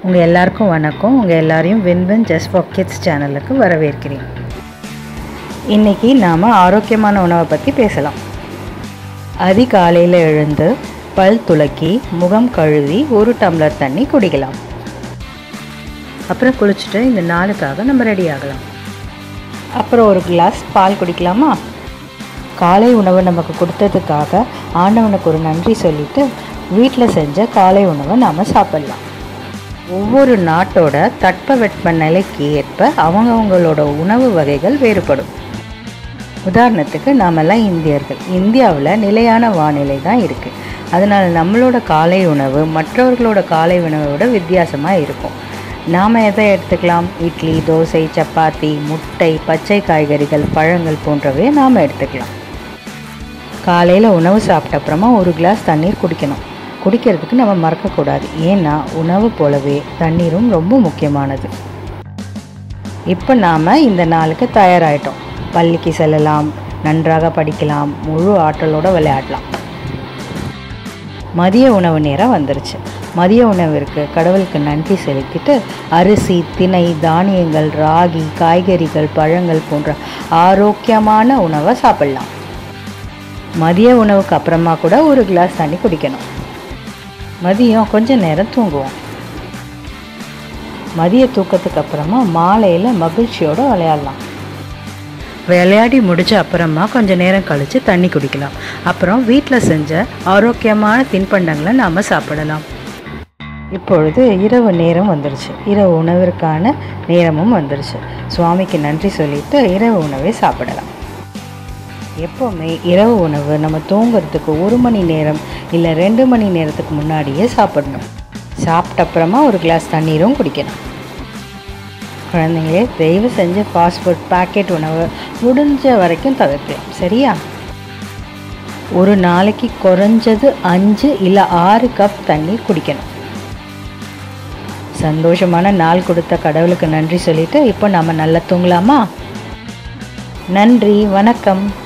உங்கள் எல்லாருக்கும் வணக்கம் உங்கள் எல்லாரையும் win win just for kids சேனலுக்கு வரவேற்கிறேன் இன்றைக்கி நாம் ஆரோக்கியமான உணவை பற்றி பேசலாம் அதிகாலையில் எழுந்து பல் துலக்கி முகம் கழுவி ஒரு டம்ளர் தண்ணி குடிக்கலாம் அப்புறம் குளிச்சுட்டு இந்த நாளுக்காக நம்ம ரெடி ஆகலாம் அப்புறம் ஒரு கிளாஸ் பால் குடிக்கலாமா காலை உணவு நமக்கு கொடுத்ததுக்காக ஆண்டவனுக்கு ஒரு நன்றி சொல்லிட்டு வீட்டில் செஞ்ச காலை உணவை நாம் சாப்பிட்லாம் ஒவ்வொரு நாட்டோட தட்பவெட்ப நிலைக்கு ஏற்ப அவங்கவங்களோட உணவு வகைகள் வேறுபடும் உதாரணத்துக்கு நாமெல்லாம் இந்தியர்கள் இந்தியாவில் நிலையான வானிலை தான் இருக்குது அதனால் நம்மளோட காலை உணவு மற்றவர்களோட காலை உணவை விட வித்தியாசமாக இருக்கும் நாம் எதை எடுத்துக்கலாம் இட்லி தோசை சப்பாத்தி முட்டை பச்சை காய்கறிகள் பழங்கள் போன்றவை நாம் எடுத்துக்கலாம் காலையில் உணவு சாப்பிட்ட அப்புறமா ஒரு கிளாஸ் தண்ணீர் குடிக்கணும் குடிக்கிறதுக்கு நம்ம மறக்கக்கூடாது ஏன்னா உணவு போலவே தண்ணீரும் ரொம்ப முக்கியமானது இப்போ நாம் இந்த நாளுக்கு தயாராகிட்டோம் பள்ளிக்கு செல்லலாம் நன்றாக படிக்கலாம் முழு ஆற்றலோடு விளையாடலாம் மதிய உணவு நேரம் வந்துருச்சு மதிய உணவிற்கு கடவுளுக்கு நன்றி செலுத்திட்டு அரிசி திணை தானியங்கள் ராகி காய்கறிகள் பழங்கள் போன்ற ஆரோக்கியமான உணவை சாப்பிடலாம் மதிய உணவுக்கு அப்புறமா கூட ஒரு கிளாஸ் தண்ணி குடிக்கணும் மதியம் கொஞ்ச நேரம் தூங்குவோம் மதிய தூக்கத்துக்கு அப்புறமா மாலையில் மகிழ்ச்சியோடு விளையாடலாம் விளையாடி முடிச்ச அப்புறமா கொஞ்ச நேரம் கழித்து தண்ணி குடிக்கலாம் அப்புறம் வீட்டில் செஞ்ச ஆரோக்கியமான தின்பண்டங்களை நாம் சாப்பிடலாம் இப்பொழுது இரவு நேரம் வந்துருச்சு இரவு உணவிற்கான நேரமும் வந்துருச்சு சுவாமிக்கு நன்றி சொல்லிட்டு இரவு உணவை சாப்பிடலாம் எப்போவுமே இரவு உணவு நம்ம தூங்குறதுக்கு ஒரு மணி நேரம் இல்லை ரெண்டு மணி நேரத்துக்கு முன்னாடியே சாப்பிடணும் சாப்பிட்ட அப்புறமா ஒரு கிளாஸ் தண்ணீரும் குடிக்கணும் குழந்தைங்களே தயவு செஞ்சு ஃபாஸ்ட் ஃபுட் பேக்கெட் உணவு முடிஞ்ச வரைக்கும் தவிர்க்கலாம் சரியா ஒரு நாளைக்கு குறைஞ்சது அஞ்சு இல்லை ஆறு கப் தண்ணீர் குடிக்கணும் சந்தோஷமான நாள் கொடுத்த கடவுளுக்கு நன்றி சொல்லிட்டு இப்போ நம்ம நல்லா தூங்கலாமா நன்றி வணக்கம்